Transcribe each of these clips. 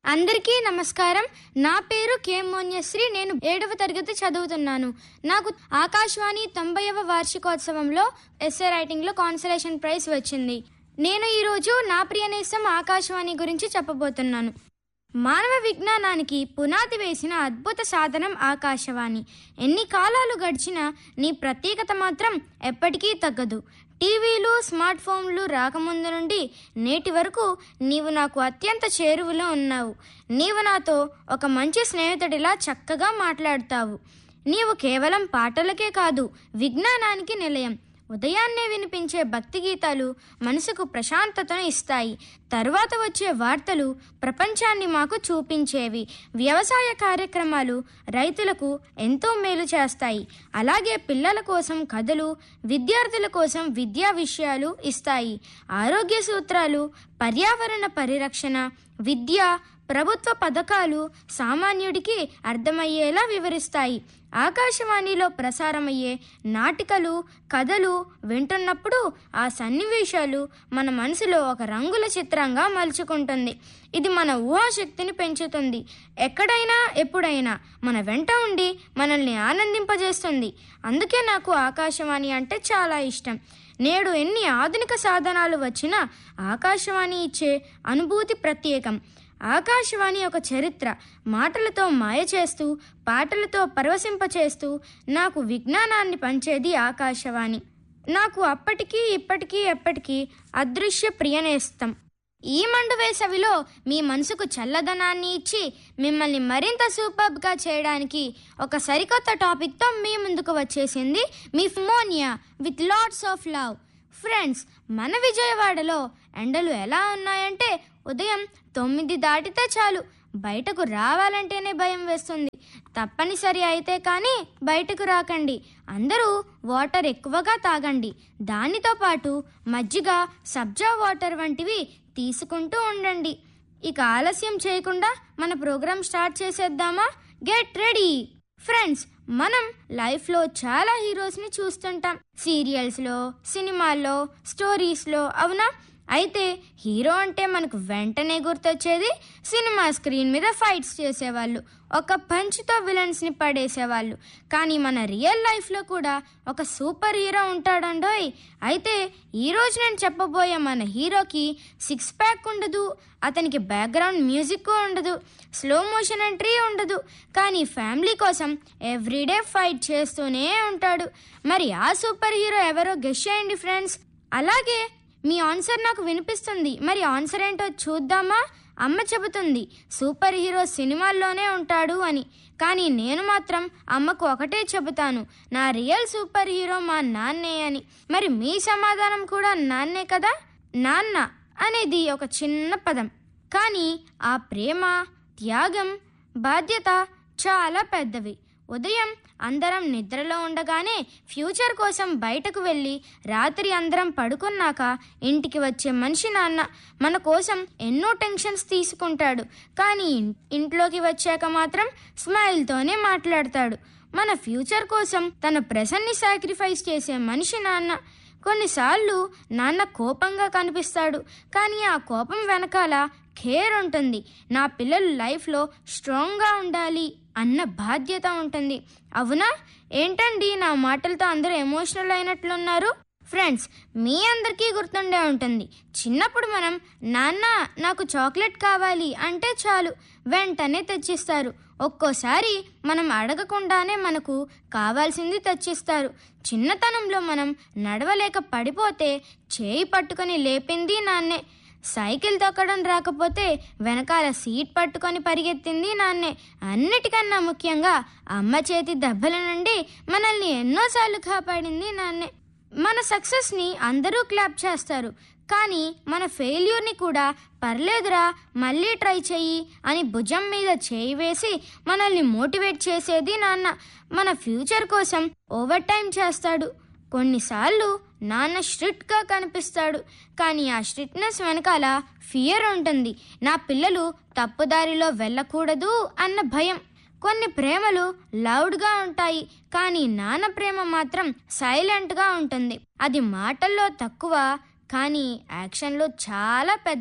అందరికీ నమస్కారం నా పేరు కె మోన్యశ్రీ నేను ఏడవ తరగతి చదువుతున్నాను నాకు ఆకాశవాణి తొంభైవ వార్షికోత్సవంలో ఎస్ఏ రైటింగ్లో కాన్సలేషన్ ప్రైజ్ వచ్చింది నేను ఈరోజు నా ప్రియనేస్తం ఆకాశవాణి గురించి చెప్పబోతున్నాను మానవ విజ్ఞానానికి పునాది వేసిన అద్భుత సాధనం ఆకాశవాణి ఎన్ని కాలాలు గడిచినా నీ ప్రత్యేకత మాత్రం ఎప్పటికీ తగ్గదు టీవీలు స్మార్ట్ ఫోన్లు రాకముందు నుండి నేటి వరకు నీవు నాకు అత్యంత చేరువలో ఉన్నావు నీవు నాతో ఒక మంచి స్నేహితుడిలా చక్కగా మాట్లాడుతావు నీవు కేవలం పాటలకే కాదు విజ్ఞానానికి నిలయం ఉదయాన్నే వినిపించే భక్తి గీతాలు మనసుకు ప్రశాంతతను ఇస్తాయి తరువాత వచ్చే వార్తలు ప్రపంచాన్ని మాకు చూపించేవి వ్యవసాయ కార్యక్రమాలు రైతులకు ఎంతో మేలు చేస్తాయి అలాగే పిల్లల కోసం కథలు విద్యార్థుల కోసం విద్యా విషయాలు ఇస్తాయి ఆరోగ్య సూత్రాలు పర్యావరణ పరిరక్షణ విద్య ప్రభుత్వ పథకాలు సామాన్యుడికి అర్థమయ్యేలా వివరిస్తాయి ఆకాశవాణిలో ప్రసారమయ్యే నాటికలు కథలు వింటున్నప్పుడు ఆ సన్నివేశాలు మన మనసులో ఒక రంగుల చిత్రంగా మలుచుకుంటుంది ఇది మన ఊహాశక్తిని పెంచుతుంది ఎక్కడైనా ఎప్పుడైనా మన వెంట ఉండి మనల్ని ఆనందింపజేస్తుంది అందుకే నాకు ఆకాశవాణి అంటే చాలా ఇష్టం నేడు ఎన్ని ఆధునిక సాధనాలు వచ్చినా ఆకాశవాణి ఇచ్చే అనుభూతి ప్రత్యేకం ఆకాశవాణి ఒక చరిత్ర మాటలతో మాయ చేస్తూ పాటలతో పరవశింపచేస్తూ నాకు విజ్ఞానాన్ని పంచేది ఆకాశవాణి నాకు అప్పటికీ ఇప్పటికీ ఎప్పటికీ అదృశ్య ప్రియనేస్తం ఈ మండు వేసవిలో మీ మనసుకు చల్లదనాన్ని ఇచ్చి మిమ్మల్ని మరింత సూపర్గా చేయడానికి ఒక సరికొత్త టాపిక్తో మీ ముందుకు వచ్చేసింది మీ ఫిమోనియా with lots of love friends మన విజయవాడలో ఎండలు ఎలా ఉన్నాయంటే ఉదయం తొమ్మిది దాటితే చాలు బయటకు రావాలంటేనే భయం వేస్తుంది తప్పనిసరి అయితే కానీ బయటకు రాకండి అందరూ వాటర్ ఎక్కువగా తాగండి దానితో పాటు మజ్జిగ సబ్జా వాటర్ వంటివి తీసుకుంటూ ఉండండి ఇక ఆలస్యం చేయకుండా మన ప్రోగ్రాం స్టార్ట్ చేసేద్దామా గెట్ రెడీ ఫ్రెండ్స్ మనం లైఫ్లో చాలా హీరోస్ని చూస్తుంటాం సీరియల్స్లో సినిమాల్లో స్టోరీస్లో అవునా అయితే హీరో అంటే మనకు వెంటనే గుర్తొచ్చేది సినిమా స్క్రీన్ మీద ఫైట్స్ చేసేవాళ్ళు ఒక పంచ్తో విలన్స్ని పడేసేవాళ్ళు కానీ మన రియల్ లైఫ్లో కూడా ఒక సూపర్ హీరో ఉంటాడండోయ్ అయితే ఈరోజు నేను చెప్పబోయే మన హీరోకి సిక్స్ ప్యాక్ ఉండదు అతనికి బ్యాక్గ్రౌండ్ మ్యూజిక్ ఉండదు స్లో మోషన్ ఎంట్రీ ఉండదు కానీ ఫ్యామిలీ కోసం ఎవ్రీడే ఫైట్ చేస్తూనే ఉంటాడు మరి ఆ సూపర్ హీరో ఎవరో గెస్ చేయండి ఫ్రెండ్స్ అలాగే మీ ఆన్సర్ నాకు వినిపిస్తుంది మరి ఆన్సర్ ఏంటో చూద్దామా అమ్మ చెబుతుంది సూపర్ హీరో సినిమాల్లోనే ఉంటాడు అని కానీ నేను మాత్రం అమ్మకు ఒకటే చెబుతాను నా రియల్ సూపర్ హీరో మా నాన్నే అని మరి మీ సమాధానం కూడా నాన్నే కదా నాన్న అనేది ఒక చిన్న పదం కానీ ఆ ప్రేమ త్యాగం బాధ్యత చాలా పెద్దవి ఉదయం అందరం నిద్రలో ఉండగానే ఫ్యూచర్ కోసం బయటకు వెళ్ళి రాత్రి అందరం పడుకున్నాక ఇంటికి వచ్చే మనిషి నాన్న మన కోసం ఎన్నో టెన్షన్స్ తీసుకుంటాడు కానీ ఇన్- ఇంట్లోకి వచ్చాక మాత్రం స్మైల్తోనే మాట్లాడతాడు మన ఫ్యూచర్ కోసం తన ప్రెసెంట్ని సాక్రిఫైస్ చేసే మనిషి నాన్న కొన్నిసార్లు నాన్న కోపంగా కనిపిస్తాడు కానీ ఆ కోపం వెనకాల కేర్ ఉంటుంది నా పిల్లలు లైఫ్లో స్ట్రాంగ్గా ఉండాలి అన్న బాధ్యత ఉంటుంది అవునా ఏంటండి నా మాటలతో అందరూ ఎమోషనల్ అయినట్లున్నారు ఫ్రెండ్స్ మీ అందరికీ గుర్తుండే ఉంటుంది చిన్నప్పుడు మనం నాన్న నాకు చాక్లెట్ కావాలి అంటే చాలు వెంటనే తెచ్చిస్తారు ఒక్కోసారి మనం అడగకుండానే మనకు కావాల్సింది తెచ్చిస్తారు చిన్నతనంలో మనం నడవలేక పడిపోతే చేయి పట్టుకొని లేపింది నాన్నే సైకిల్ తొక్కడం రాకపోతే వెనకాల సీట్ పట్టుకొని పరిగెత్తింది నాన్నే అన్నిటికన్నా ముఖ్యంగా అమ్మ చేతి దెబ్బల నుండి మనల్ని ఎన్నోసార్లు కాపాడింది నాన్నే మన సక్సెస్ని అందరూ క్లాప్ చేస్తారు కానీ మన ఫెయిల్యూర్ని కూడా పర్లేదురా మళ్ళీ ట్రై చెయ్యి అని భుజం మీద చేయి వేసి మనల్ని మోటివేట్ చేసేది నాన్న మన ఫ్యూచర్ కోసం ఓవర్ టైం చేస్తాడు కొన్నిసార్లు నాన్న స్ట్రిక్ట్గా కనిపిస్తాడు కానీ ఆ స్ట్రిక్ట్నెస్ వెనకాల ఫియర్ ఉంటుంది నా పిల్లలు తప్పుదారిలో వెళ్ళకూడదు అన్న భయం కొన్ని ప్రేమలు లౌడ్గా ఉంటాయి కానీ నాన్న ప్రేమ మాత్రం సైలెంట్గా ఉంటుంది అది మాటల్లో తక్కువ కానీ యాక్షన్లో చాలా పెద్దది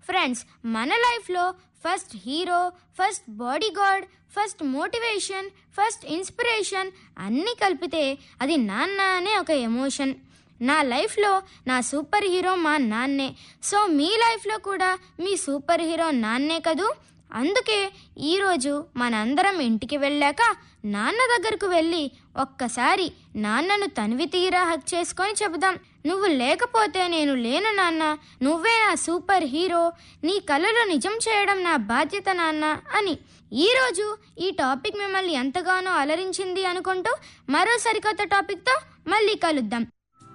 ఫ్రెండ్స్ మన లైఫ్లో first hero first bodyguard first motivation first inspiration అన్నీ కలిపితే అది నాన్న అనే ఒక ఎమోషన్ నా లైఫ్లో నా సూపర్ హీరో మా నాన్నే సో మీ లైఫ్లో కూడా మీ సూపర్ హీరో నాన్నే కదూ అందుకే ఈరోజు మనందరం ఇంటికి వెళ్ళాక నాన్న దగ్గరకు వెళ్ళి ఒక్కసారి నాన్నను తనివి తీరా హక్ చేసుకొని చెబుదాం నువ్వు లేకపోతే నేను లేను నాన్న నువ్వే నా సూపర్ హీరో నీ కలలు నిజం చేయడం నా బాధ్యత నాన్న అని ఈరోజు ఈ టాపిక్ మిమ్మల్ని ఎంతగానో అలరించింది అనుకుంటూ మరో సరికొత్త టాపిక్తో మళ్ళీ కలుద్దాం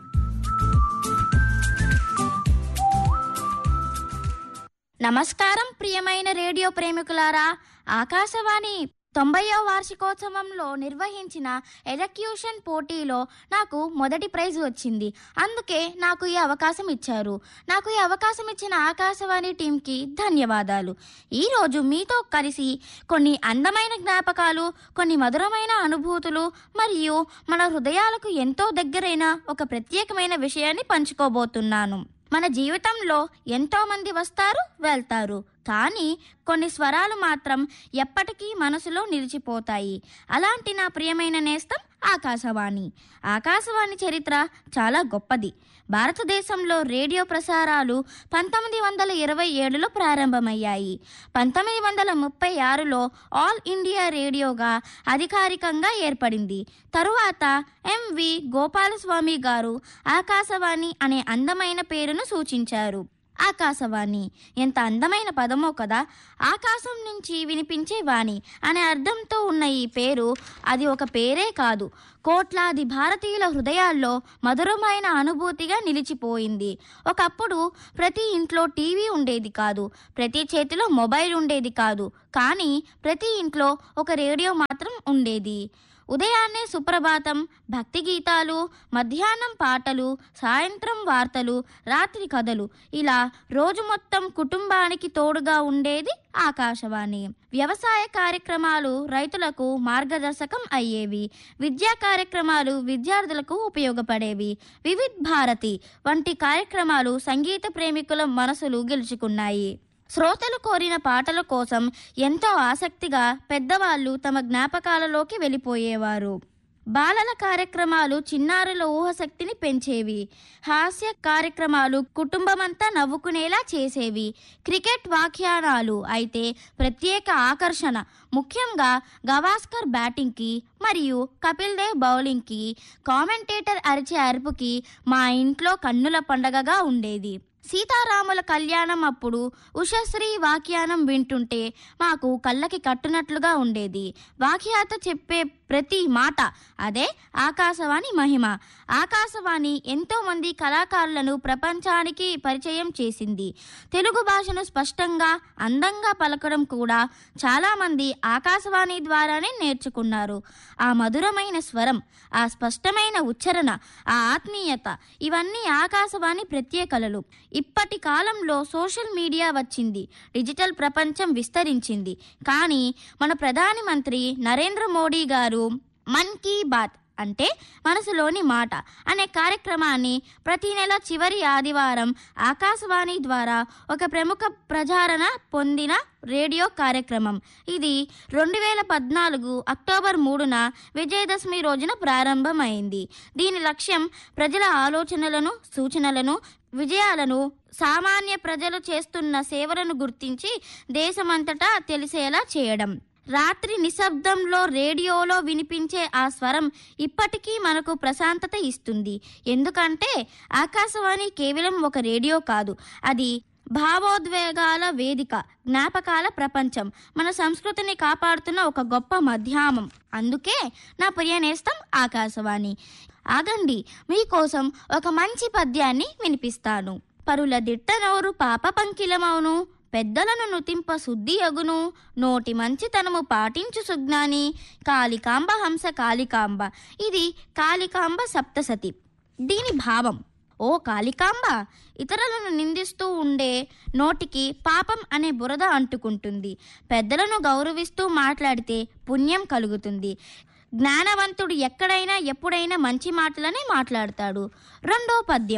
నమస్కారం ప్రియమైన రేడియో ప్రేమికులారా ఆకాశవాణి తొంభయో వార్షికోత్సవంలో నిర్వహించిన ఎలక్యూషన్ పోటీలో నాకు మొదటి ప్రైజ్ వచ్చింది అందుకే నాకు ఈ అవకాశం ఇచ్చారు నాకు ఈ అవకాశం ఇచ్చిన ఆకాశవాణి టీంకి ధన్యవాదాలు ఈరోజు మీతో కలిసి కొన్ని అందమైన జ్ఞాపకాలు కొన్ని మధురమైన అనుభూతులు మరియు మన హృదయాలకు ఎంతో దగ్గరైన ఒక ప్రత్యేకమైన విషయాన్ని పంచుకోబోతున్నాను మన జీవితంలో ఎంతో మంది వస్తారు వెళ్తారు కానీ కొన్ని స్వరాలు మాత్రం ఎప్పటికీ మనసులో నిలిచిపోతాయి అలాంటి నా ప్రియమైన నేస్తం ఆకాశవాణి ఆకాశవాణి చరిత్ర చాలా గొప్పది భారతదేశంలో రేడియో ప్రసారాలు పంతొమ్మిది వందల ఇరవై ఏడులో ప్రారంభమయ్యాయి పంతొమ్మిది వందల ముప్పై ఆరులో ఆల్ ఇండియా రేడియోగా అధికారికంగా ఏర్పడింది తరువాత ఎంవి గోపాలస్వామి గారు ఆకాశవాణి అనే అందమైన పేరును సూచించారు ఆకాశవాణి ఎంత అందమైన పదమో కదా ఆకాశం నుంచి వినిపించే వాణి అనే అర్థంతో ఉన్న ఈ పేరు అది ఒక పేరే కాదు కోట్లాది భారతీయుల హృదయాల్లో మధురమైన అనుభూతిగా నిలిచిపోయింది ఒకప్పుడు ప్రతి ఇంట్లో టీవీ ఉండేది కాదు ప్రతి చేతిలో మొబైల్ ఉండేది కాదు కానీ ప్రతి ఇంట్లో ఒక రేడియో మాత్రం ఉండేది ఉదయాన్నే సుప్రభాతం భక్తి గీతాలు మధ్యాహ్నం పాటలు సాయంత్రం వార్తలు రాత్రి కథలు ఇలా రోజు మొత్తం కుటుంబానికి తోడుగా ఉండేది ఆకాశవాణి వ్యవసాయ కార్యక్రమాలు రైతులకు మార్గదర్శకం అయ్యేవి విద్యా కార్యక్రమాలు విద్యార్థులకు ఉపయోగపడేవి వివిధ్ భారతి వంటి కార్యక్రమాలు సంగీత ప్రేమికుల మనసులు గెలుచుకున్నాయి శ్రోతలు కోరిన పాటల కోసం ఎంతో ఆసక్తిగా పెద్దవాళ్ళు తమ జ్ఞాపకాలలోకి వెళ్ళిపోయేవారు బాలల కార్యక్రమాలు చిన్నారుల ఊహశక్తిని పెంచేవి హాస్య కార్యక్రమాలు కుటుంబమంతా నవ్వుకునేలా చేసేవి క్రికెట్ వ్యాఖ్యానాలు అయితే ప్రత్యేక ఆకర్షణ ముఖ్యంగా గవాస్కర్ బ్యాటింగ్కి మరియు కపిల్ దేవ్ బౌలింగ్కి కామెంటేటర్ అరిచే అరుపుకి మా ఇంట్లో కన్నుల పండగగా ఉండేది సీతారాముల కళ్యాణం అప్పుడు ఉషశ్రీ వాక్యానం వింటుంటే మాకు కళ్ళకి కట్టునట్లుగా ఉండేది వాక్యాత చెప్పే ప్రతి మాట అదే ఆకాశవాణి మహిమ ఆకాశవాణి ఎంతో మంది కళాకారులను ప్రపంచానికి పరిచయం చేసింది తెలుగు భాషను స్పష్టంగా అందంగా పలకడం కూడా చాలామంది ఆకాశవాణి ద్వారానే నేర్చుకున్నారు ఆ మధురమైన స్వరం ఆ స్పష్టమైన ఉచ్చారణ ఆ ఆత్మీయత ఇవన్నీ ఆకాశవాణి ప్రత్యేకలలు ఇప్పటి కాలంలో సోషల్ మీడియా వచ్చింది డిజిటల్ ప్రపంచం విస్తరించింది కానీ మన ప్రధాని మంత్రి నరేంద్ర మోడీ గారు మన్ కీ బాత్ అంటే మనసులోని మాట అనే కార్యక్రమాన్ని ప్రతి నెల చివరి ఆదివారం ఆకాశవాణి ద్వారా ఒక ప్రముఖ ప్రచారణ పొందిన రేడియో కార్యక్రమం ఇది రెండు వేల పద్నాలుగు అక్టోబర్ మూడున విజయదశమి రోజున ప్రారంభమైంది దీని లక్ష్యం ప్రజల ఆలోచనలను సూచనలను విజయాలను సామాన్య ప్రజలు చేస్తున్న సేవలను గుర్తించి దేశమంతటా తెలిసేలా చేయడం రాత్రి నిశ్శబ్దంలో రేడియోలో వినిపించే ఆ స్వరం ఇప్పటికీ మనకు ప్రశాంతత ఇస్తుంది ఎందుకంటే ఆకాశవాణి కేవలం ఒక రేడియో కాదు అది భావోద్వేగాల వేదిక జ్ఞాపకాల ప్రపంచం మన సంస్కృతిని కాపాడుతున్న ఒక గొప్ప మధ్యామం అందుకే నా ప్రియ నేస్తం ఆకాశవాణి ఆగండి మీకోసం ఒక మంచి పద్యాన్ని వినిపిస్తాను పరుల దిట్టనోరు పాప పంకిలమవును పెద్దలను నుతింప శుద్ధి అగును నోటి మంచితనము పాటించు సుజ్ఞాని కాళికాంబ హంస కాళికాంబ ఇది కాళికాంబ సప్తసతి దీని భావం ఓ కాళికాంబ ఇతరులను నిందిస్తూ ఉండే నోటికి పాపం అనే బురద అంటుకుంటుంది పెద్దలను గౌరవిస్తూ మాట్లాడితే పుణ్యం కలుగుతుంది జ్ఞానవంతుడు ఎక్కడైనా ఎప్పుడైనా మంచి మాటలనే మాట్లాడతాడు రెండో పద్యం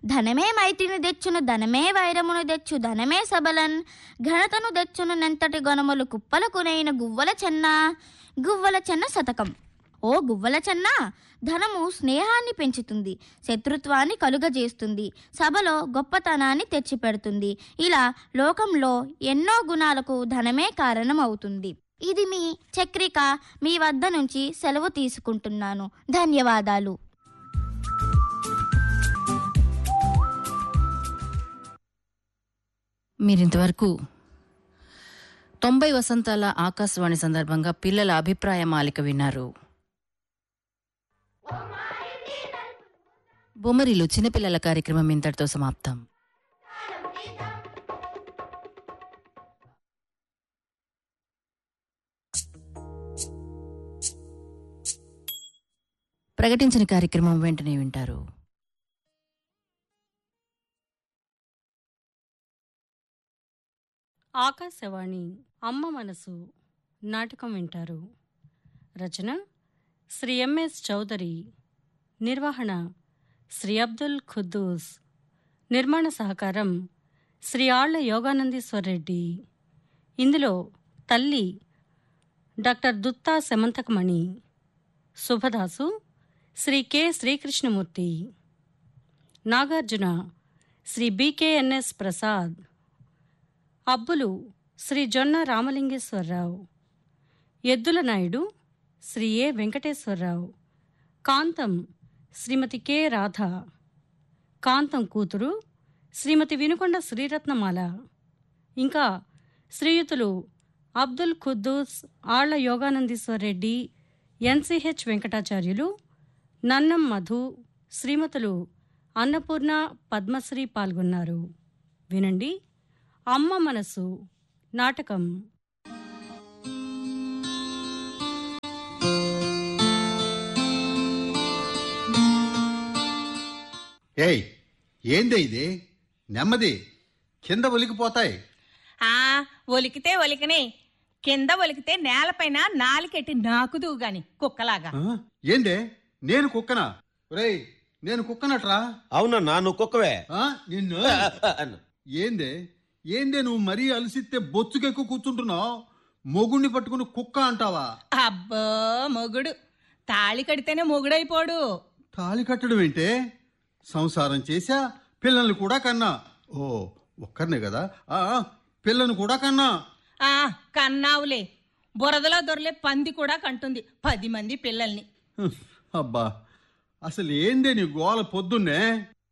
ధనమే మైత్రిని తెచ్చును ధనమే వైరమును తెచ్చు ధనమే సబలన్ ఘనతను తెచ్చును నెంతటి గొనములు కుప్పలకునైన గువ్వల చెన్న గువ్వల చెన్న శతకం ఓ గువ్వల చెన్న ధనము స్నేహాన్ని పెంచుతుంది శత్రుత్వాన్ని కలుగజేస్తుంది సభలో గొప్పతనాన్ని తెచ్చిపెడుతుంది ఇలా లోకంలో ఎన్నో గుణాలకు ధనమే కారణం అవుతుంది ఇది మీ చక్రిక మీ వద్ద నుంచి సెలవు తీసుకుంటున్నాను ధన్యవాదాలు మీరింతవరకు తొంభై వసంతాల ఆకాశవాణి సందర్భంగా పిల్లల అభిప్రాయ మాలిక విన్నారు బొమ్మరిలు చిన్నపిల్లల కార్యక్రమం ఇంతటితో సమాప్తం ప్రకటించిన కార్యక్రమం వెంటనే వింటారు ఆకాశవాణి అమ్మ మనసు నాటకం వింటారు రచన శ్రీ ఎంఎస్ చౌదరి నిర్వహణ శ్రీ అబ్దుల్ ఖుద్దూస్ నిర్మాణ సహకారం శ్రీ ఆళ్ల యోగానందీశ్వర్ రెడ్డి ఇందులో తల్లి doctor Dutta Samanthakamani Subhadasu Shri K Srikrishnamurthy Nagarjuna Shri BKNS Prasad Abbulu Shri Jonna Ramalingeswararao Eddula Naidu Shri A Venkateswararao Kantham Shrimati K Radha Kantham కూతురు శ్రీమతి వినుకొండ శ్రీరత్నమాల ఇంకా శ్రీయుతులు అబ్దుల్ ఖుద్దూస్ ఆళ్ల యోగానందీశ్వర్ రెడ్డి ఎన్సిహెచ్ వెంకటాచార్యులు నన్నం మధు శ్రీమతులు అన్నపూర్ణ పద్మశ్రీ పాల్గొన్నారు వినండి అమ్మ మనసు నాటకం ఏయ్ ఏందే ఇది నెమ్మది కింద ఒలికిపోతాయి ఆ ఒలికితే ఒలికనే కింద ఒలికితే నేలపైన నాలికెట్టి నాకుదువు గాని కుక్కలాగా ఆ? ఏందే నేను కుక్కనా రేయ్ నేను కుక్కనట్రా అవునన్నా నువ్వు కుక్కవే ఆ? నిన్ను ఏందే ఏందే నువ్వు మరీ అలసిస్తే బొచ్చుకెక్కు కూర్చుంటున్నావు మొగుణ్ణి పట్టుకుని కుక్క అంటావా అబ్బో మొగుడు తాళి కడితేనే మొగుడైపోడు తాళి కట్టడం ఏంటే సంసారం చేశా పిల్లల్ని కూడా కన్నా ఓ ఒక్కరినే కదా ఆ ఆ, పిల్లని కూడా కన్నా ఆ కన్నావులే బురదలో దొరలే పంది కూడా కంటుంది పది మంది పిల్లల్ని హ్మ్, అబ్బా అసలు ఏందే నీ గోల పొద్దున్నే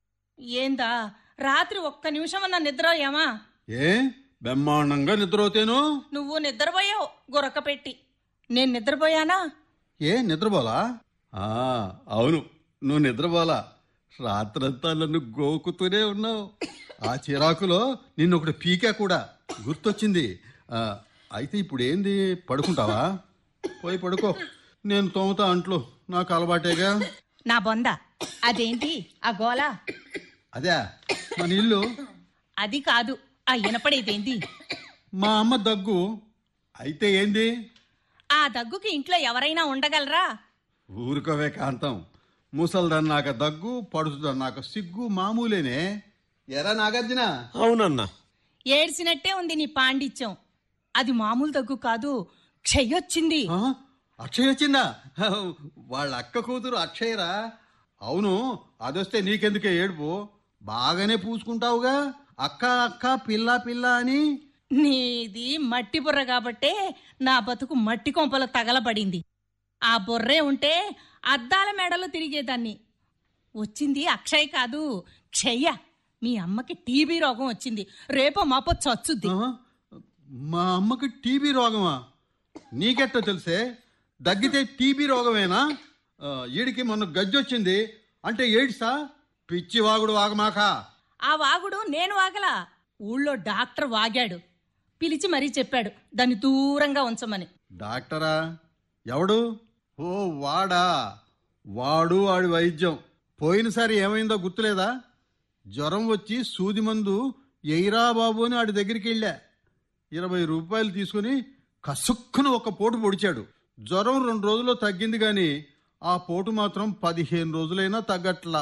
ఏందా రాత్రి ఒక్క నిమిషం అన్న నిద్రపోయామా ఏ బ్రహ్మాండంగా నిద్రపోతేను నువ్వు నిద్రపోయావు గురక పెట్టి నేను నిద్రపోయానా ఏ నిద్రపోలా ఆ అవును నువ్వు నిద్రపోలా రాత్రంతా నన్ను గోకుతూనే ఉన్నావు ఆ చిరాకులో నిన్ను ఒకటి పీకా కూడా గుర్తొచ్చింది ఆ, అయితే ఇప్పుడు ఏంది పడుకుంటావా పోయి పడుకో నేను తోముతా అంట్లు నాకు అలవాటేగా నా బొంద అదేంటి ఆ గోల అదే మన ఇల్లు అది కాదు ఆ ఇనపడేదేంది మా అమ్మ దగ్గు అయితే ఏంది ఆ దగ్గుకి ఇంట్లో ఎవరైనా ఉండగలరా ఊరుకోవే కాంతం ముసల్దన్నాక దగ్గు పడుతుందన్నాక సిగ్గు మామూలేనే ఎరా నాగార్జున అవునన్నా ఏడ్చినట్టే ఉంది నీ పాండిత్యం అది మామూలు దగ్గు కాదు క్షయొచ్చింది ఆ? అక్షయ్ వచ్చిందా వాళ్ళ అక్క కూతురు అక్షయరా అవును అదొస్తే నీకెందుకే ఏడుపు బాగానే పూసుకుంటావుగా అక్క అక్క పిల్ల పిల్ల అని నీది మట్టి బుర్ర కాబట్టే నా బతుకు మట్టి కొంపలో తగలబడింది ఆ బుర్రే ఉంటే అద్దాల మెడలో తిరిగేదాన్ని వచ్చింది అక్షయ్ కాదు క్షయ్య మీ అమ్మకి టీబీ రోగం వచ్చింది రేపో మాపో చచ్చుద్ది ఆ? మా అమ్మకి టీబీ రోగమా నీకెట్టో తెలిసే దగ్గితే టీబీ రోగమేనా ఆ, ఈడికి మొన్న గజ్జొచ్చింది అంటే ఏడ్సా పిచ్చి వాగుడు వాగమాక ఆ వాగుడు నేను వాగలా ఊళ్ళో డాక్టర్ వాగాడు పిలిచి మరీ చెప్పాడు దాన్ని దూరంగా ఉంచమని డాక్టరా ఎవడు ఓ వాడా వాడు వాడి వైద్యం పోయినసారి ఏమైందో గుర్తులేదా జ్వరం వచ్చి సూది మందు ఎయిరా బాబు అని వాడి దగ్గరికి వెళ్ళా ఇరవై రూపాయలు తీసుకుని కసుక్కున ఒక పోటు పొడిచాడు జ్వరం రెండు రోజుల్లో తగ్గింది గాని ఆ పోటు మాత్రం పదిహేను రోజులైనా తగ్గట్లా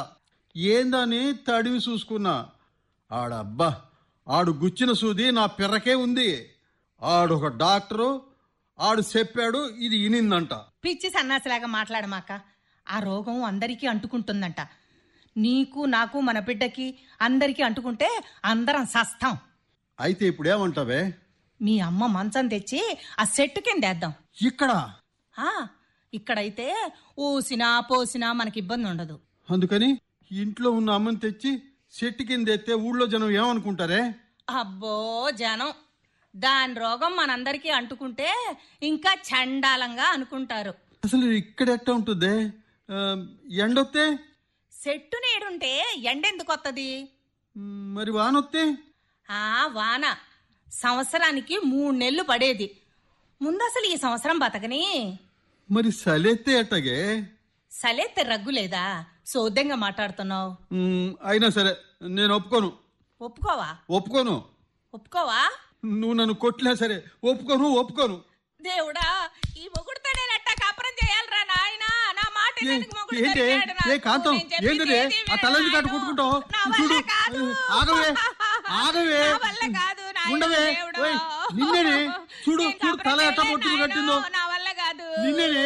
ఏందని తడివి చూసుకున్నా ఆడబ్బా ఆడు గుచ్చిన సూది నా పిర్రకే ఉంది ఆడొక డాక్టరు ఆడు చెప్పాడు ఇది ఇనిందంట పిచ్చి సన్నాసిలాగా మాట్లాడమాక ఆ రోగం అందరికీ అంటుకుంటుందంట నీకు నాకు మన బిడ్డకి అందరికీ అంటుకుంటే అందరం సస్తాం అయితే ఇప్పుడు ఏమంటావే మీ అమ్మ మంచం తెచ్చి ఆ సెట్టు కింద వేద్దాం ఇక్కడ ఆ, ఇక్కడైతే ఊసినా పోసినా మనకి ఇబ్బంది ఉండదు అందుకని ఇంట్లో ఉన్న అమ్మని తెచ్చి చెట్టు కింద ఎత్తే ఊళ్ళో జనం ఏమనుకుంటారే అబ్బో జనం దాని రోగం మనందరికీ అంటుకుంటే ఇంకా చండాలంగా అనుకుంటారు అసలు ఇక్కడ ఎట్ట ఉంటుంది ఆ, ఎండొత్తే సెట్టు నీడుంటే ఎండెందుకు వస్తుంది మ్, మరి వానొత్తే ఆ వాన సంవత్సరానికి మూడు నెలలు పడేది ముందు అసలు ఈ సంవత్సరం బతకని మరి సలెత్తే ఎట్టగే సలేతే రగ్గు లేదా సోద్యంగా మాట్లాడుతున్నావు మ్, అయినా సరే నేను ఒప్పుకోను ఒప్పుకోవా ఒప్పుకోను ఒప్పుకోవా నువ్వు నన్ను కొట్టినా సరే ఒప్పుకోను ఒప్పుకోను దేవుడా ఈ మొగుడుతో నేను ఎట్టా కాపురం చేయాలరా నాయనా నా మాట ఏ- వినడానికి మొగుడు ఏంటి దొరికాడు నాకు. ఏ కాంతం నేను చెప్పింది ఏంటిది ఏది ఆ తలని కట్టు వినరాదు. కొట్టుకుంటావు నా వల్ల చూడు కాదు. ఆగవే ఆగవే నా వల్ల కాదు నాయనా, ఉండవే దేవుడా. ఓయ్, నిన్నేనే చూడు నేను చూడు తల కాపురం ఎట్ట చేయలేను పొట్టుకు నాయనా, కట్టిందో నా వల్ల కాదు నిన్నేనే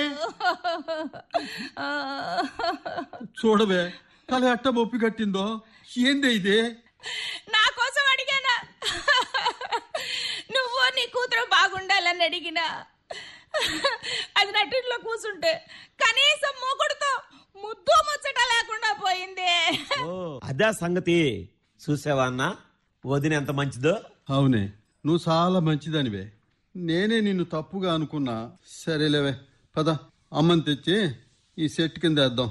చూడవే తల ఎట్ట బొప్పి కట్టిందో ఏందే ఇది నా కోసం అడిగానా నువ్వు నీ కూతురు బాగుండాలని అడిగినా అది నటిలో కూర్చుంటే కనీసం మూకుడుతో ముద్దు ముచ్చట లేకుండా పోయిందే ఓ అదే సంగతి చూసావా అన్న వదిన ఎంత మంచిదో అవునే నువ్వు చాలా మంచిదానివే నేనే నిన్ను తప్పుగా అనుకున్నా సరేలేవే పద అమ్మని తెచ్చి ఈ సెట్ కింద వేద్దాం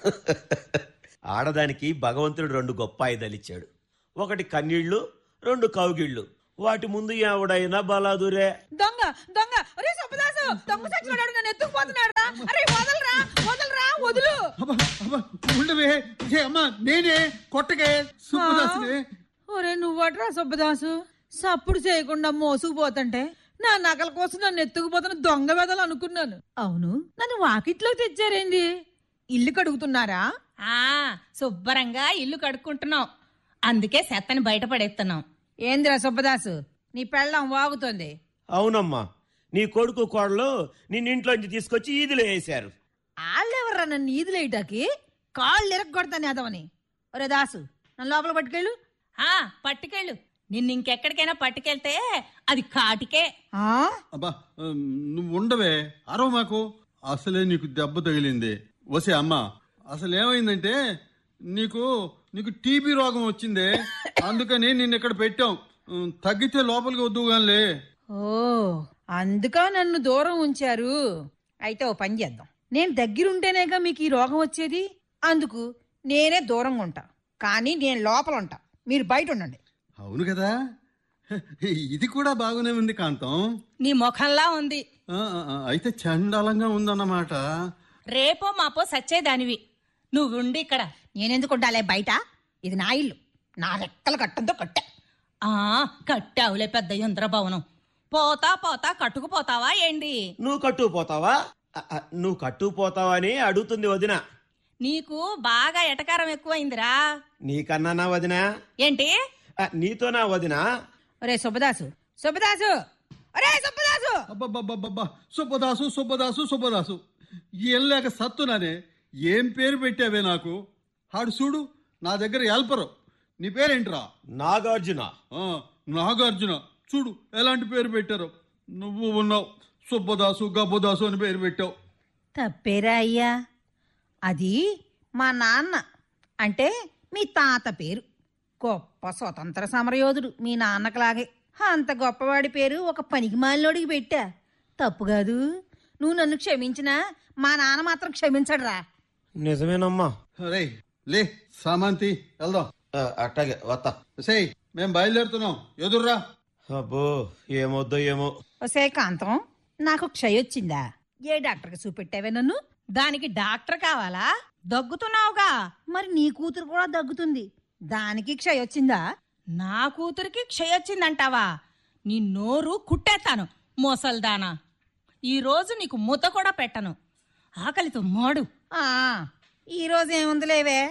ఆడదానికి భగవంతుడు రెండు గొప్ప ఆయుధాలు ఇచ్చాడు ఒకటి కన్నీళ్లు రెండు కౌగిళ్ళు వాటి ముందు ఎవడైనా బలాదురే దొంగ దొంగ ఒరే సుబ్బదాసు దొంగ సచ్చినాడు నన్ను ఎత్తుకుపోతున్నాడు రా అరే వదలరా వదలరా వదులు అబ్బా, అబ్బా, ఉండవే ఏ అమ్మా నేనే కొట్టగే సుబ్బదాసునే ఒరే నువ్వట్రా సుబ్బదాసు సప్పుడు చేయకుండా మోసుకుపోతుంటే నా నగల కోసం నన్ను ఎత్తుకుపోతున్న దొంగ వెదలు అనుకున్నాను అవును నన్ను వాకిట్లో తెచ్చారేంది ఇల్లు కడుగుతున్నారా ఆ శుభ్రంగా ఇల్లు కడుక్కుంటున్నాం అందుకే సెత్తని బయటపడేస్తున్నాం ఏందిరా సుబ్బదాసు నీ పెళ్ళం వాగుతోంది అవునమ్మా నీ కొడుకు కోడలు నిన్నింట్లోంచి తీసుకొచ్చి ఈదిలో వేశారు వాళ్ళెవర్రా నన్ను ఈదులేయటాకి కాళ్ళు ఎరగొడతాను అదవని ఒరే దాసు నన్ను లోపల పట్టుకెళ్ళు ఆ పట్టుకెళ్ళు నిన్ను ఇంకెక్కడికైనా పట్టుకెళ్తే అది కాటికే ఆ అబ్బా ఉమ్, నువ్వు ఉండవే అరవ మాకు అసలే నీకు దెబ్బ తగిలింది వసే అమ్మా అసలు ఏమైందంటే నీకు నీకు టీబీ రోగం వచ్చిందే అందుకని నిన్ను ఇక్కడ పెట్టాం ఉమ్, తగ్గితే లోపలికి వద్దు గానిలే ఓ అందుక నన్ను దూరం ఉంచారు అయితే ఓ పని చేద్దాం నేను దగ్గరుంటేనేగా మీకు ఈ రోగం వచ్చేది అందుకు నేనే దూరంగా ఉంటా కానీ నేను లోపల ఉంటా మీరు బయట ఉండండి అవును కదా ఇది కూడా బాగానే ఉంది కాంతం నీ ముఖంలా ఉంది ఆ, ఆ, ఆ, అయితే చండాలంగా ఉందన్నమాట రేపో మాపో సచ్చేదానివి నువ్వుండి ఇక్కడ నేనెందుకు ఉండాలే బయట ఇది నా ఇల్లు నా రెక్కలు కట్టంతో కట్టా ఆ కట్టావులే పెద్ద యంత్రభవనం పోతా పోతా కట్టుకుపోతావా ఏంటి నువ్వు కట్టుకుపోతావా అ, అ, నువ్వు కట్టుకుపోతావా అని అడుగుతుంది వదిన నీకు బాగా ఎటకారం ఎక్కువైందిరా నీకన్నా నా వదిన ఏంటి అ, నీతోనా వదిన ఒరే సుబ్బదాసు సుబ్బదాసు ఒరే సుబ్బదాసు అబ్బబ్బబ్బబ్బా సుబ్బదాసు సుబ్బదాసు సుబ్బదాసు ఏం లేక సత్తునానే ఏం పేరు పెట్టావే నాకు ఆడు చూడు నా దగ్గర ఎల్పరు నీ పేరేంట్రా నాగార్జున ఆ, నాగార్జున చూడు ఎలాంటి పేరు పెట్టారు నువ్వు ఉన్నావు సుబ్బదాసు గబ్బదాసు అని పేరు పెట్టావు తప్పేరా అయ్యా అది మా నాన్న అంటే మీ తాత పేరు గొప్ప స్వతంత్ర సమరయోధుడు మీ నాన్నకలాగే అంత గొప్పవాడి పేరు ఒక పనికి మాలినోడికి పెట్టా తప్పు కాదు నువ్వు నన్ను క్షమించినా మా నాన్న మాత్రం క్షమించడురా నిజమేనమ్మా రే లే సామాంతి వెళ్దాం అ, అట్టాగే వత్తా సేయ్ మేం బయలుదేరుతున్నాం ఎదుర్రా అబ్బో ఏమొద్దో ఏమో ఒసే కాంతం నాకు క్షయొచ్చిందా ఏ డాక్టర్కి చూపెట్టావే నన్ను దానికి డాక్టర్ కావాలా దగ్గుతున్నావుగా మరి నీ కూతురు కూడా దగ్గుతుంది దానికి క్షయొచ్చిందా నా కూతురికి క్షయొచ్చిందంటావా నీ నోరు కుట్టేస్తాను మోసల్దానా ఈ రోజు నీకు ముద్ద కూడా పెట్టను ఆకలితో మాడు ఆ ఈరోజు ఏముందిలేవే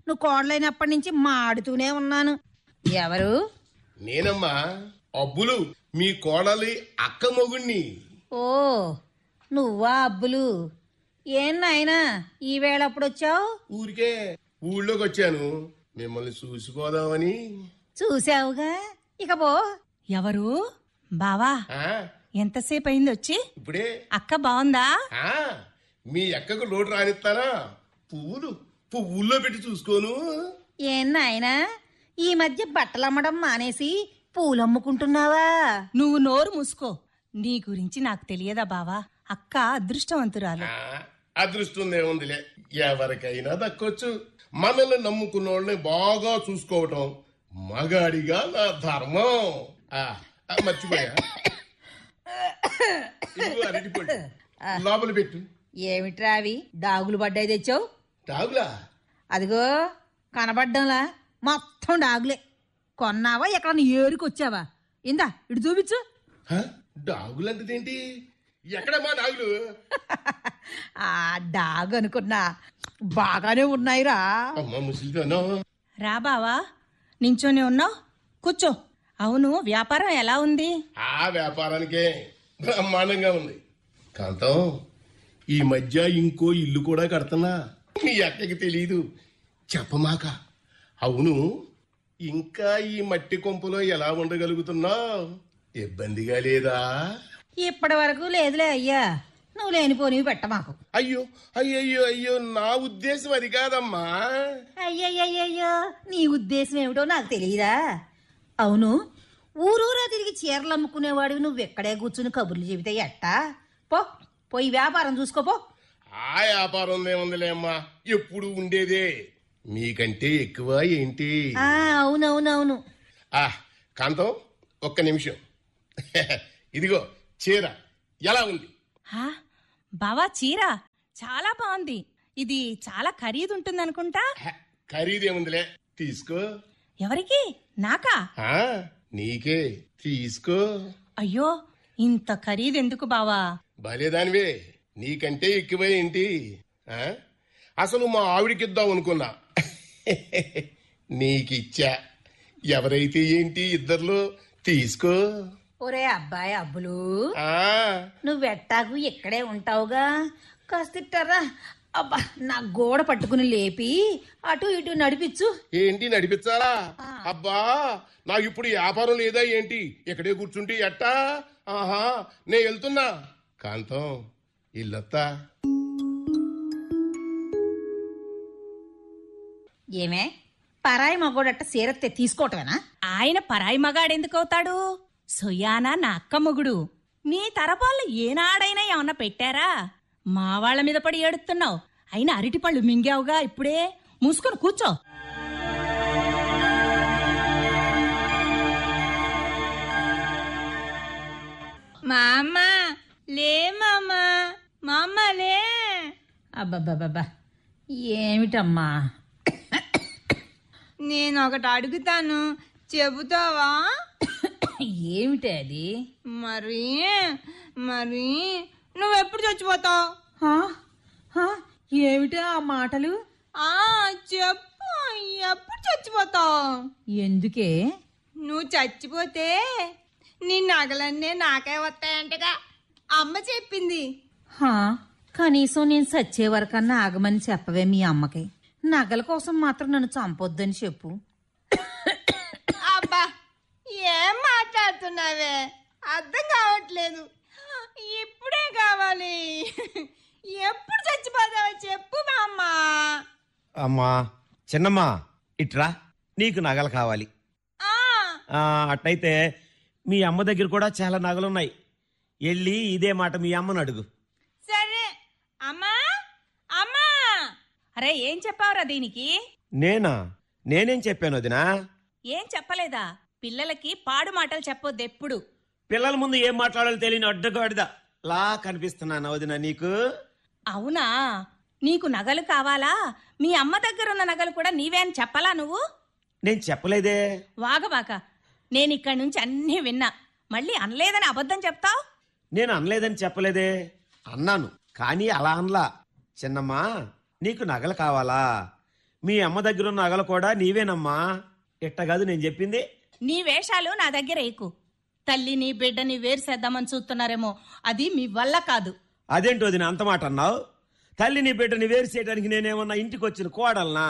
నువ్వు కోడలైనప్పటి నుంచి మాడుతూనే ఉన్నాను ఎవరు నేనమ్మా అబ్బులు మీ కోడలి అక్క మొగుణ్ణి ఓ నువ్వా అబ్బులు ఏం నాయనా ఈ వేళ అప్పుడు వచ్చావు ఊరికే ఊళ్ళోకి వచ్చాను మిమ్మల్ని చూసిపోదామని చూసావుగా ఇక పో ఎవరు బావా ఆ, ఎంతసేపు అయింది వచ్చి ఇప్పుడే అక్క బాగుందా ఆ, మీ అక్కకు లోటు రానిస్తానా పువ్వులు పువ్వుల్లో పెట్టి చూసుకోను ఏం నాయనా ఈ మధ్య బట్టలు అమ్మడం మానేసి పూలు అమ్ముకుంటున్నావా నువ్వు నోరు మూసుకో నీ గురించి నాకు తెలియదా బావా అక్క అదృష్టవంతురాలు ఆ, అదృష్టం ఏముందిలే ఎవరికైనా దక్కొచ్చు మనల్ని నమ్ముకున్న వాళ్ళని బాగా చూసుకోవటం మగాడిగా నా ధర్మం ఆ, ఆ, మర్చిపోయా ఇదిగో అరటిపండు. లోపల పెట్టు ఏమిట్రా అవి డాగులు పడ్డాయి తెచ్చావు డాగులా అదిగో కనబడ్డంలా మొత్తం డాగులే కొన్నావా ఎక్కడ ఏరుకొచ్చావా ఇందా ఇటు చూపించు హ? డాగులంటదేంటి ఎక్కడమ్మా డాగులు ఆ డాగ్ అనుకున్నా బాగానే ఉన్నాయిరా అమ్మ ముసలితోనో రా బావా నించోనే ఉన్నావు కూర్చో అవును వ్యాపారం ఎలా ఉంది ఆ వ్యాపారానికే బ్రహ్మాండంగా ఉంది కాంతం ఈ మధ్య ఇంకో ఇల్లు కూడా కడుతున్నా మీ అక్కకి తెలీదు చెప్పమాక అవును ఇంకా ఈ మట్టి కొంపలో ఎలా ఉండగలుగుతున్నావు ఇబ్బందిగా లేదా ఇప్పటి వరకు లేదులే అయ్యా నువ్వు లేనిపోనివి పెట్ట మాకు అయ్యో అయ్యయ్యో అయ్యో నా ఉద్దేశం అది కాదమ్మా అయ్యయ్యయ్యో నీ ఉద్దేశం ఏమిటో నాకు తెలియదా అవును ఊరూరా తిరిగి చీరలు అమ్ముకునేవాడివి నువ్వు ఎక్కడే కూర్చుని కబుర్లు చెబితే ఎట్టా పో పోయి వ్యాపారం చూసుకోపో ఆ వ్యాపారం ఏముందిలే అమ్మా ఎప్పుడు ఉండేదే మీకంటే ఎక్కువ ఏంటి ఆ అవునవునవును ఆ కాంతం ఒక్క నిమిషం ఇదిగో చీర ఎలా ఉంది హా బావా చీర చాలా బాగుంది ఇది చాలా ఖరీదు ఉంటుంది అనుకుంటా హ, ఖరీదేముందిలే తీసుకో ఎవరికి నాకా ఆ, నీకే తీసుకో అయ్యో ఇంత ఖరీదు ఎందుకు బావా భలేదానివే నీకంటే ఎక్కువే ఏంటి ఆ? అసలు మా ఆవిడకిద్దాం అనుకున్నా నీకిచ్చా ఎవరైతే ఏంటి ఇద్దర్లో తీసుకో ఒరే అబ్బాయి అబ్బులు ఆ నువ్వెట్టాకు ఇక్కడే ఉంటావుగా కాస్తిట్టారా అబ్బా నా గోడ పట్టుకుని లేపి అటు ఇటు నడిపించు ఏంటి నడిపించాలా అబ్బా నాకు ఇప్పుడు వ్యాపారం లేదా ఏంటి ఇక్కడే కూర్చుంటే ఎట్టా ఆహా నే వెళ్తున్నా కాంతం ఇల్లొత్తా ఏమే పరాయి మగోడట్ట సీరత్తే తీసుకోవటమేనా ఆయన పరాయి మగాడెందుకు అవుతాడు సొయ్యానా నా అక్క మొగుడు నీ తరపాళ్ళు ఏనాడైనా ఏమన్నా పెట్టారా మా వాళ్ళ మీద పడి ఏడుతున్నావు అయినా అరటిపళ్ళు మింగావుగా ఇప్పుడే మూసుకొని కూర్చో మా అమ్మ లే మామ మా అమ్మ లే అబ్బబ్బబ్బబ్బా ఏమిటమ్మా నేను ఒకటి అడుగుతాను చెబుతావా ఏమిటే అది మరి మరి నువ్వెప్పుడు చచ్చిపోతావు హా? హా? ఏమిటే ఆ మాటలు ఆ చెప్పు ఎప్పుడు చచ్చిపోతావు ఎందుకే నువ్వు చచ్చిపోతే నీ నగలన్నీ నాకే వస్తాయంటగా అమ్మ చెప్పింది హా కనీసం నేను సచ్చే వరకన్నా ఆగమని చెప్పవే మీ అమ్మకి నగల కోసం మాత్రం నన్ను చంపొద్దని చెప్పు అబ్బా ఏం మాట్లాడుతున్నావే అర్థం కావట్లేదు ఇప్పుడే కావాలి ఎప్పుడు చచ్చిపోతావో చెప్పు మా అమ్మ అమ్మా చిన్నమ్మా ఇట్రా నీకు నగలు కావాలి ఆ, ఆ, అట్టయితే మీ అమ్మ దగ్గర కూడా చాలా నగలున్నాయి వెళ్ళి ఇదే మాట మీ అమ్మను అడుగు సరే అమ్మా అమ్మా అరే ఏం చెప్పావురా దీనికి నేనా నేనేం చెప్పాను వదినా ఏం చెప్పలేదా పిల్లలకి పాడు మాటలు చెప్పొద్దు ఎప్పుడు పిల్లల ముందు ఏం మాట్లాడాలో తెలియని అడ్డగాడిదా లా కనిపిస్తున్నాను వదినా నీకు అవునా నీకు నగలు కావాలా మీ అమ్మ దగ్గర ఉన్న నగలు కూడా నీవే అని చెప్పలా నువ్వు నేను చెప్పలేదే వాగబాక నేను ఇక్కడి నుంచి అన్నీ విన్నా మళ్ళీ అనలేదని అబద్ధం చెప్తావు నేను అనలేదని చెప్పలేదే అన్నాను కానీ అలా అనలా చిన్నమ్మా నీకు నగలు కావాలా మీ అమ్మ దగ్గర ఉన్న నగలు కూడా నీవేనమ్మా ఇట్ట కాదు నేను చెప్పింది నీ వేషాలు నా దగ్గర ఎక్కు తల్లిని బిడ్డని వేరు చేద్దామని చూస్తున్నారేమో అది మీ వల్ల కాదు అదేంటో వదిన అంత మాట అన్నావు తల్లిని బిడ్డని వేరు చేయడానికి నేనేమన్నా ఇంటికి వచ్చిన కోడల్నా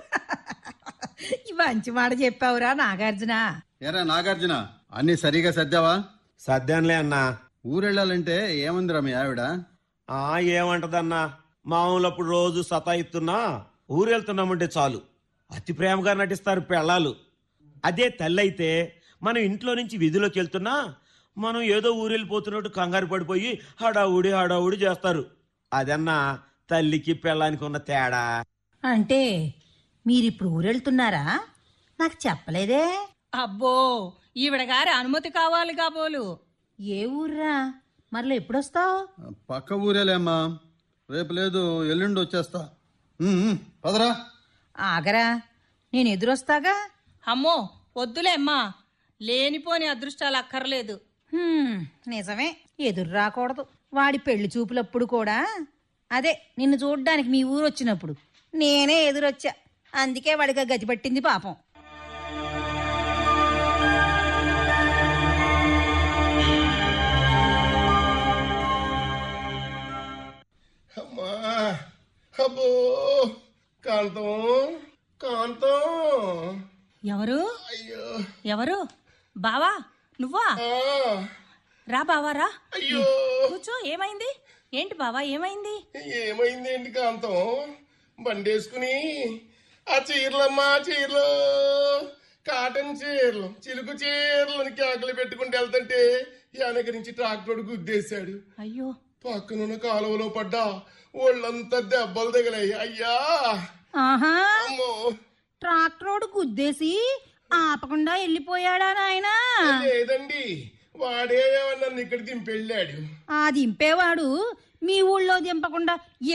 ఈ మంచి మాట చెప్పావురా నాగార్జున ఎరా నాగార్జున అన్ని సరిగా సర్దావా సర్దానులే అన్నా ఊరెళ్ళాలంటే ఏముందిరా మీ ఆవిడ ఆ ఏమంటదన్నా మామూలప్పుడు రోజు సతాయిస్తున్నా ఊరెళ్తున్నామంటే చాలు అతి ప్రేమగా నటిస్తారు పెళ్ళాలు అదే తల్లి అయితే మనం ఇంట్లో నుంచి విధిలోకి వెళ్తున్నా మనం ఏదో ఊరెళ్ళిపోతున్నట్టు కంగారు పడిపోయి హడావుడి హడావుడి చేస్తారు అదన్నా తల్లికి పెళ్ళానికి ఉన్న తేడా అంటే మీరిప్పుడు ఊరెళ్తున్నారా నాకు చెప్పలేదే అబ్బో ఈవిడ గారి అనుమతి కావాలి కాబోలు ఏ ఊర్రా మరలో ఎప్పుడొస్తావు పక్క ఊరేలేమ్మా రేపు లేదు ఎల్లుండి వచ్చేస్తా ఉమ్, ఉమ్, పదరా ఆగరా నేను ఎదురొస్తాగా అమ్మో వద్దులే అమ్మా లేనిపోని అదృష్టాలు అక్కర్లేదు హ్మ్, నిజమే ఎదురు రాకూడదు వాడి పెళ్లి చూపులప్పుడు కూడా అదే నిన్ను చూడ్డానికి మీ ఊరు వచ్చినప్పుడు నేనే ఎదురొచ్చా అందుకే వాడికి ఆ గతి పట్టింది పాపం అమ్మా అబ్బో కాంతం కాంతం ఎవరు అయ్యో ఎవరు బావా నువ్వా ఆ, రా బావా రా అయ్యో కూర్చో ఏమైంది ఏంటి బావా ఏమైంది ఏమైందేంటి కాంతం బండేసుకుని ఆ చీరలమ్మా చీరలు కాటన్ చీరలు చిలుకు చీరలు అని కేకలు పెట్టుకుంటూ వెళ్తుంటే వెనక నుంచి ట్రాక్టర్ గుద్దేశాడు అయ్యో పక్కనున్న కాలువలో పడ్డా ఒళ్ళంతా దెబ్బలు తగిలాయి అయ్యా ఆహా అమ్మో ట్రాక్టరోడు గుద్దేసి ఆపకుండా వెళ్ళిపోయాడా నాయనా లేదండి వాడే నన్ను ఇక్కడ దింపెళ్ళాడు ఆ దింపేవాడు మీ ఊళ్ళో దింపకుండా